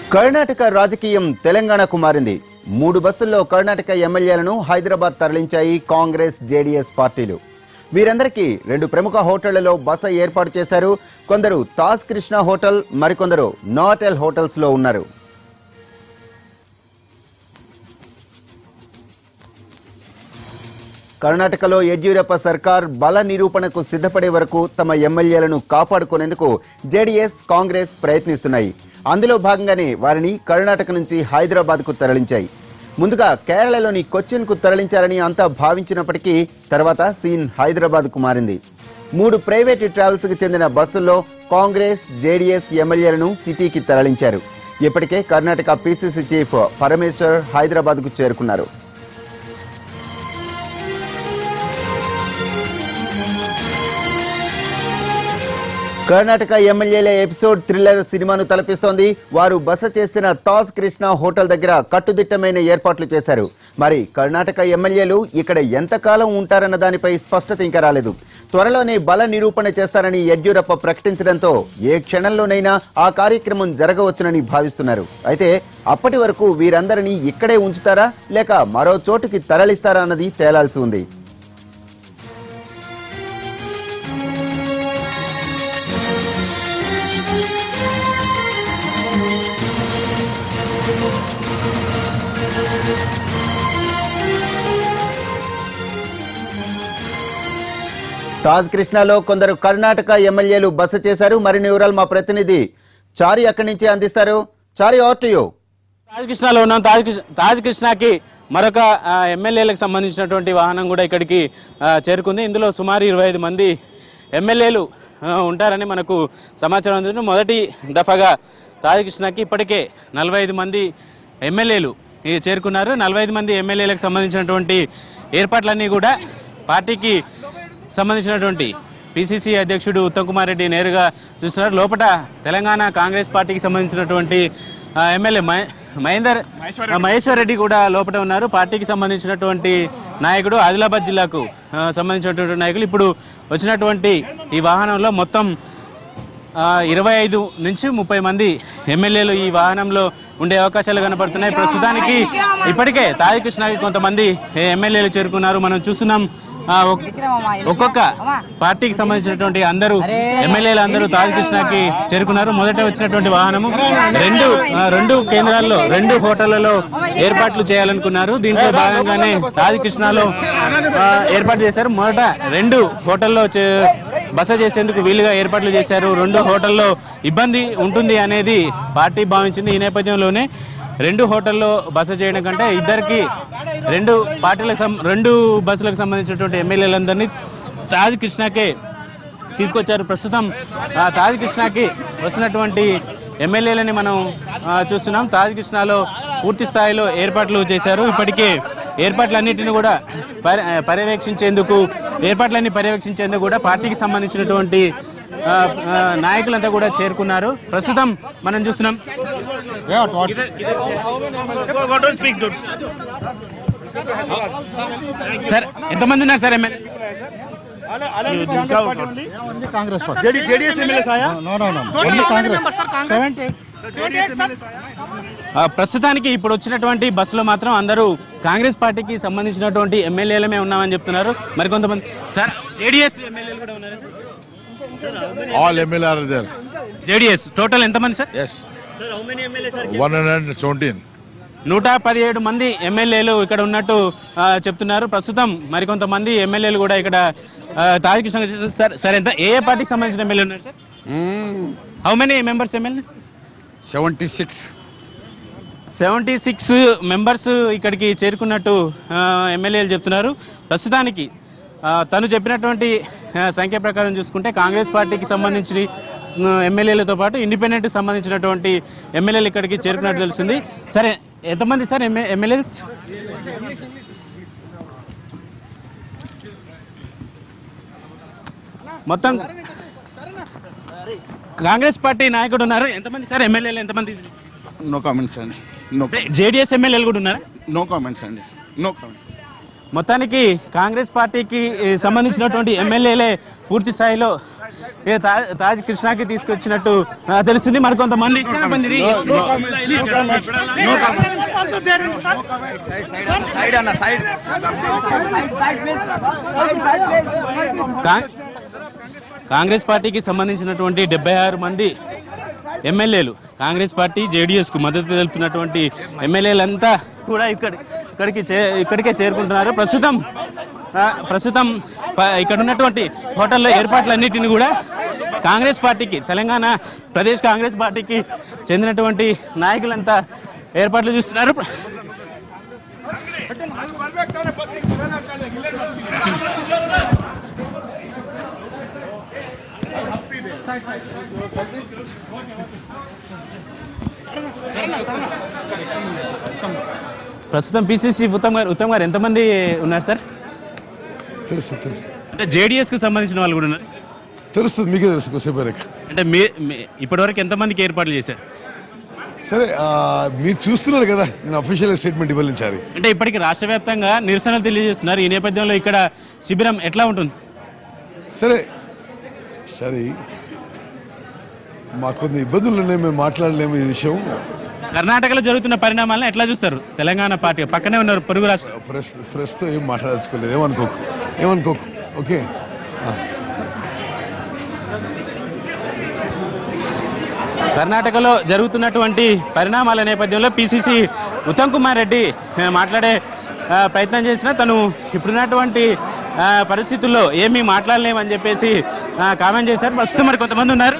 కర్ణాటక రాజకీయం తెలంగాణకు మారింది మూడు బస్సుల్లో కర్ణాటక ఎమ్మెల్యేలను హైదరాబాద్ తరలించాయి కాంగ్రెస్ జేడీఎస్ పార్టీలు వీరందరికీ రెండు ప్రముఖ హోటళ్లలో బస ఏర్పాటు చేశారు కొందరు తాజ్ కృష్ణ హోటల్ మరికొందరు నాటెల్ హోటల్స్ లో ఉన్నారు కర్ణాటకలో యడ్యూరప్ప సర్కార్ బల నిరూపణకు సిద్ధపడే వరకు తమ ఎమ్మెల్యేలను కాపాడుకునేందుకు జేడీఎస్ కాంగ్రెస్ ప్రయత్నిస్తున్నాయి అందులో భాగంగానే వారిని కర్ణాటక నుంచి హైదరాబాద్కు తరలించాయి ముందుగా కేరళలోని కొచ్చిన్కు తరలించాలని అంతా భావించినప్పటికీ తర్వాత సీన్ హైదరాబాద్కు మారింది మూడు ప్రైవేటు ట్రావెల్స్కు చెందిన బస్సుల్లో కాంగ్రెస్ జేడీఎస్ ఎమ్మెల్యేలను సిటీకి తరలించారు ఇప్పటికే కర్ణాటక పీసీసీ చీఫ్ పరమేశ్వర్ హైదరాబాద్కు చేరుకున్నారు కర్ణాటక ఎమ్మెల్యేల ఎపిసోడ్ థ్రిల్లర్ సినిమాను తలపిస్తోంది వారు బస చేసిన తాజ్ కృష్ణ హోటల్ దగ్గర కట్టుదిట్టమైన ఏర్పాట్లు చేశారు మరి కర్ణాటక ఎమ్మెల్యేలు ఇక్కడ ఎంతకాలం ఉంటారన్న దానిపై స్పష్టత ఇంకా రాలేదు త్వరలోనే బల నిరూపణ చేస్తారని యడ్యూరప్ప ప్రకటించడంతో ఏ క్షణంలోనైనా ఆ కార్యక్రమం జరగవచ్చునని భావిస్తున్నారు అయితే అప్పటి వరకు వీరందరినీ ఇక్కడే ఉంచుతారా లేక మరో చోటుకి తరలిస్తారా అన్నది తేలాల్సి ఉంది తాజ్ కృష్ణలో కొందరు కర్ణాటక ఎమ్మెల్యేలు బస చేశారు మరిన్ని వివరాలు మా ప్రతినిధి చారి అక్కడి నుంచి అందిస్తారు Chari over to you Taj కృష్ణలో ఉన్నాం తాజ్ కృష్ణ తాజ్ కృష్ణకి మరొక ఆ, ఎమ్మెల్యేలకు సంబంధించినటువంటి వాహనం కూడా ఇక్కడికి ఆ, చేరుకుంది ఇందులో సుమారు ఇరవై ఐదు మంది ఎమ్మెల్యేలు ఆ, ఉంటారని మనకు సమాచారం అందుతుంది మొదటి దఫాగా తాజ్ కృష్ణకి ఇప్పటికే నలభై ఐదు మంది ఎమ్మెల్యేలు ఈ చేరుకున్నారు నలభై ఐదు మంది ఎమ్మెల్యేలకు సంబంధించినటువంటి ఏర్పాట్లన్నీ కూడా పార్టీకి సంబంధించినటువంటి పిసిసి అధ్యక్షుడు ఉత్తమ్ కుమార్ రెడ్డి నేరుగా చూస్తున్నారు లోపల తెలంగాణ కాంగ్రెస్ పార్టీకి సంబంధించినటువంటి ఆ, ఎమ్మెల్యే మహే- మహేందర్ ఆ, మహేశ్వర్ రెడ్డి కూడా లోపల ఉన్నారు పార్టీకి సంబంధించినటువంటి నాయకుడు ఆదిలాబాద్ జిల్లాకు ఆ, సంబంధించినటువంటి నాయకులు ఇప్పుడు వచ్చినటువంటి ఈ వాహనంలో మొత్తం ఇరవై ఐదు నుంచి ముప్పై మంది ఎమ్మెల్యేలు ఈ వాహనంలో ఉండే అవకాశాలు కనపడుతున్నాయి ప్రస్తుతానికి ఇప్పటికే తాజీ కృష్ణకి కొంతమంది ఎమ్మెల్యేలు చేరుకున్నారు మనం చూస్తున్నాం ఆ, ఒక్- ఒక్కొక్క పార్టీకి సంబంధించినటువంటి అందరూ ఎమ్మెల్యేలు అందరూ తాజ్ కృష్ణకి చేరుకున్నారు మొదట వచ్చినటువంటి వాహనము రెండు ఆ, రెండు కేంద్రాల్లో రెండు హోటళ్లలో ఏర్పాట్లు చేయాలనుకున్నారు దీంట్లో భాగంగానే తాజ్ కృష్ణలో ఆ, ఏర్పాటు చేశారు మొదట రెండు హోటల్లో చే- బస చేసేందుకు వీలుగా ఏర్పాట్లు చేశారు రెండు హోటల్లో ఇబ్బంది ఉంటుంది అనేది పార్టీ భావించింది ఈ నేపథ్యంలోనే రెండు హోటల్లో బస చేయడం కంటే ఇద్దరికి రెండు పార్టీలకు సం- రెండు బస్సులకు సంబంధించినటువంటి ఎమ్మెల్యేలందరినీ తాజ్ కృష్ణకే తీసుకొచ్చారు ప్రస్తుతం ఆ, తాజ్ కృష్ణకి వస్తున్నటువంటి ఎమ్మెల్యేలని మనం ఆ, చూస్తున్నాం తాజ్ కృష్ణలో పూర్తి స్థాయిలో ఏర్పాట్లు చేశారు ఇప్పటికే ఏర్పాట్లన్నింటినీ కూడా పర్య- పర్యవేక్షించేందుకు ఏర్పాట్లన్నీ పర్యవేక్షించేందుకు కూడా పార్టీకి సంబంధించినటువంటి ఆ, ఆ, నాయకులంతా కూడా చేరుకున్నారు ప్రస్తుతం మనం చూస్తున్నాం సార్ ఎంతమంది ఉన్నారు sir MLA Only Congress party. JDS MLAs आया No, no, no. no. Only Congress. Seventy. ఆ, ప్రస్తుతానికి ఇప్పుడు వచ్చినటువంటి బస్సులో మాత్రం అందరూ కాంగ్రెస్ పార్టీకి సంబంధించినటువంటి ఎమ్మెల్యేలమే ఉన్నామని చెప్తున్నారు మరి కొంతమంది సార్ జేడీఎస్ ఎమ్మెల్యేలు కూడా ఉన్నారు All MLA are there. JDS total ఎంతమంది సార్ Yes. 117. నూట పదిహేడు మంది ఎమ్మెల్యేలు ఇక్కడ ఉన్నట్టు ఆ, చెప్తున్నారు ప్రస్తుతం మరికొంతమంది ఎమ్మెల్యేలు కూడా ఇక్కడ ఆ, తాజకృష్ణ సార్ సార్ ఎంత ఏ ఏ పార్టీకి సంబంధించిన ఎమ్మెల్యే ఉన్నారు sir how many members MLA 76. Seventy six members ఇక్కడికి చేరుకున్నట్టు ఆ, ఎమ్మెల్యేలు చెప్తున్నారు ప్రస్తుతానికి ఆ, తను చెప్పినటువంటి ఆ, సంఖ్య ప్రకారం చూసుకుంటే కాంగ్రెస్ పార్టీకి సంబంధించిన ఆ, ఎమ్మెల్యేలతో పాటు ఇండిపెండెంట్కి సంబంధించినటువంటి ఎమ్మెల్యేలు ఇక్కడికి చేరుకున్నట్టు తెలిసింది సరే ఎంతమంది సార్ ఎమ్మె ఎమ్మెల్యేస్ మొత్తం కాంగ్రెస్ పార్టీ నాయకుడు ఉన్నారు ఎంతమంది సార్ ఎమ్మెల్యేలు ఎంతమంది No comments, అండి. No, జేడీఎస్ ఎమ్మెల్యేలు కూడా ఉన్నారా no comments, అండి. No comments. మొత్తానికి కాంగ్రెస్ పార్టీకి ఏ, సంబంధించినటువంటి ఎమ్మెల్యేలే పూర్తి స్థాయిలో ఏ తా- తాజ్ కృష్ణాకి తీసుకొచ్చినట్టు ఆ, తెలుస్తుంది మరికొంతమంది కా- కాంగ్రెస్ పార్టీకి సంబంధించినటువంటి డెబ్బై ఆరు మంది ఎమ్మెల్యేలు కాంగ్రెస్ పార్టీ జేడీఎస్ కు మద్దతు తెలుపుతున్నటువంటి ఎమ్మెల్యేలంతా కూడా ఇక్కడ ఇక్కడికి చే- ఇక్కడికే చేరుకుంటున్నారు ప్రస్తుతం ఆ, ప్రస్తుతం ప- ఇక్కడ ఉన్నటువంటి హోటల్లో ఏర్పాట్లన్నిటిని కూడా కాంగ్రెస్ పార్టీకి తెలంగాణ ప్రదేశ్ కాంగ్రెస్ పార్టీకి చెందినటువంటి నాయకులంతా ఏర్పాట్లు చూస్తున్నారు ప్రస్తుతం పిసిసి ఉత్తమ్ గారు ఉత్తమ్ గారు ఎంతమంది ఉన్నారు సార్ తెలుసు తెలుసు అంటే జేడీఎస్ కు సంబంధించిన వాళ్ళు కూడా ఉన్నారు తెలుస్తుంది మీకే తెలుసు కొద్దిసేపు వెనక అంటే మీ మీ- ఇప్పటివరకు ఎంతమందికి ఏర్పాట్లు చేశారు సరే ఆ, మీరు చూస్తున్నారు కదా నేను అఫీషియల్ స్టేట్మెంట్ ఇవ్వలించాలి అంటే ఇప్పటికి రాష్ట్ర వ్యాప్తంగా నిరసనలు తెలియజేస్తున్నారు ఈ నేపథ్యంలో ఇక్కడ శిబిరం ఎట్లా ఉంటుంది సరే సరే మాకు కొన్ని ఇబ్బందులు ఉన్నాయి మేము మాట్లాడలేము ఈ విషయం కర్ణాటకలో జరుగుతున్న పరిణామాలను ఎట్లా చూస్తారు తెలంగాణ పార్టీ పక్కనే ఉన్నారు పొరుగు రాష్ట్రం ప్రెస్ ప్రెస్తో ఏం మాట్లాడచ్చుకోలేదు ఏమనుకోకు ఏమనుకోకు ఓకే ఆ. కర్ణాటకలో జరుగుతున్నటువంటి పరిణామాల నేపథ్యంలో పిసిసి ఉత్తమ్ కుమార్ రెడ్డి ఆ, మాట్లాడే ఆ, ప్రయత్నం చేసినా తను ఇప్పుడున్నటువంటి ఆ, పరిస్థితుల్లో ఏమీ మాట్లాడలేమని చెప్పేసి ఆ, కామెంట్ చేశారు ప్రస్తుతం మరి కొంతమంది ఉన్నారు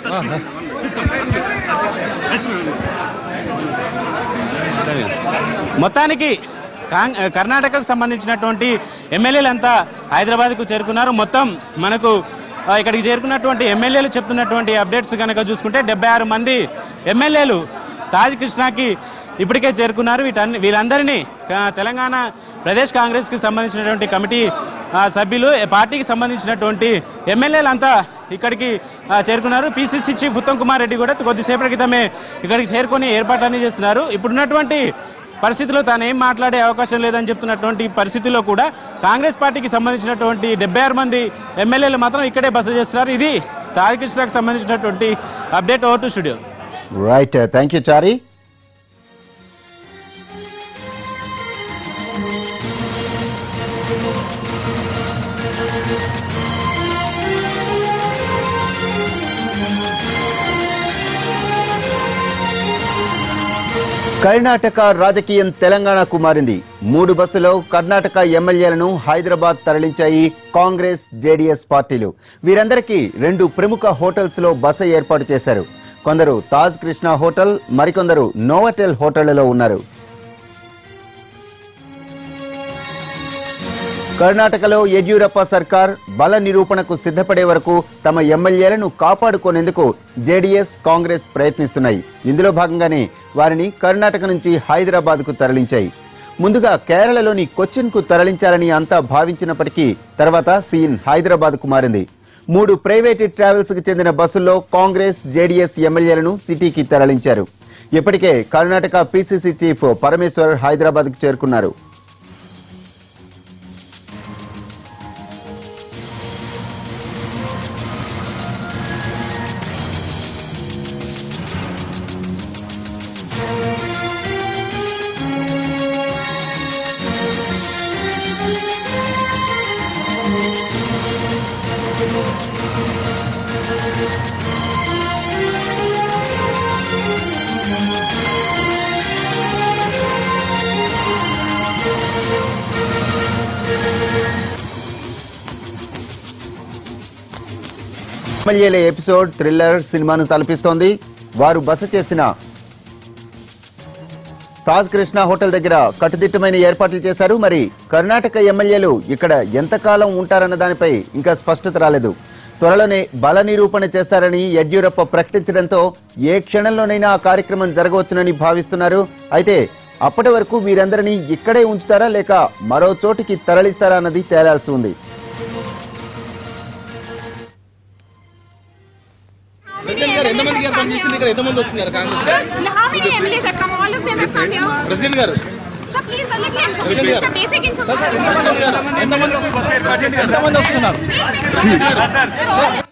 మొత్తానికి కాంగ్ కర్ణాటకకు సంబంధించినటువంటి ఎమ్మెల్యేలంతా హైదరాబాద్కు చేరుకున్నారు మొత్తం మనకు ఆ, ఇక్కడికి చేరుకున్నటువంటి ఎమ్మెల్యేలు చెప్తున్నటువంటి అప్డేట్స్ కనుక చూసుకుంటే డెబ్బై ఆరు మంది ఎమ్మెల్యేలు తాజ్ కృష్ణాకి ఇప్పటికే చేరుకున్నారు వీటన్ని వీరందరినీ ఆ, తెలంగాణ ప్రదేశ్ కాంగ్రెస్కి సంబంధించినటువంటి కమిటీ ఆ, సభ్యులు ఏ పార్టీకి సంబంధించినటువంటి ఎమ్మెల్యేలంతా ఇక్కడికి ఆ, చేరుకున్నారు పిసిసి చీఫ్ ఉత్తమ్ కుమార్ రెడ్డి కూడా కొద్దిసేపటి క్రితమే ఇక్కడికి చేరుకొని ఏర్పాట్లన్నీ చేస్తున్నారు ఇప్పుడున్నటువంటి పరిస్థితిలో తాను ఏం మాట్లాడే అవకాశం లేదని చెప్తున్నటువంటి పరిస్థితిలో కూడా కాంగ్రెస్ పార్టీకి సంబంధించినటువంటి డెబ్బై ఆరు మంది ఎమ్మెల్యేలు మాత్రం ఇక్కడే బస చేస్తున్నారు ఇది తాజకృష్ణకు సంబంధించినటువంటి update over to studio right thank you Chari Karnataka రాజకీయం తెలంగాణకు మారింది మూడు బస్సులో కర్ణాటక ఎమ్మెల్యేలను హైదరాబాద్ తరలించాయి కాంగ్రెస్ జేడీఎస్ పార్టీలు వీరందరికీ రెండు ప్రముఖ హోటల్స్ లో బస ఏర్పాటు చేశారు కొందరు తాజ్ కృష్ణ హోటల్ మరికొందరు నోవటెల్ హోటళ్లలో ఉన్నారు కర్ణాటకలో యడ్యూరప్ప సర్కార్ బల నిరూపణకు సిద్ధపడే వరకు తమ ఎమ్మెల్యేలను కాపాడుకునేందుకు జేడీఎస్ కాంగ్రెస్ ప్రయత్నిస్తున్నాయి ఇందులో భాగంగానే వారిని కర్ణాటక నుంచి హైదరాబాద్కు తరలించాయి ముందుగా కేరళలోని కొచ్చిన్కు తరలించాలని అంతా భావించినప్పటికీ తర్వాత సీన్ హైదరాబాద్కు మారింది మూడు ప్రైవేటు ట్రావెల్స్ కి చెందిన బస్సుల్లో కాంగ్రెస్ జేడీఎస్ ఎమ్మెల్యేలను సిటీకి తరలించారు ఇప్పటికే కర్ణాటక పీసీసీ చీఫ్ పరమేశ్వర్ హైదరాబాద్కు చేరుకున్నారు ఎమ్మెల్యేల ఎపిసోడ్ థ్రిల్లర్ సినిమాను తలపిస్తోంది వారు బస చేసిన తాజ్ కృష్ణ హోటల్ దగ్గర కట్టుదిట్టమైన ఏర్పాట్లు చేశారు మరి కర్ణాటక ఎమ్మెల్యేలు ఇక్కడ ఎంతకాలం ఉంటారన్న దానిపై ఇంకా స్పష్టత రాలేదు త్వరలోనే బల నిరూపణ చేస్తారని యడ్యూరప్ప ప్రకటించడంతో ఏ క్షణంలోనైనా ఆ కార్యక్రమం జరగవచ్చునని భావిస్తున్నారు అయితే అప్పటి వరకు వీరందరినీ ఇక్కడే ఉంచుతారా లేక మరో చోటికి తరలిస్తారా అన్నది తేలాల్సి ఉంది ఎంతమందికి ఏర్పాటు చేసింది ఇక్కడ ఎంతమంది వస్తున్నారు Congress How many MLAs have come? All of them have come here. President గారు Sir, please uh, let me complete. It's a basic information. ఎంతమంది ఎంతమంది వస్తున్నారు Sir, all-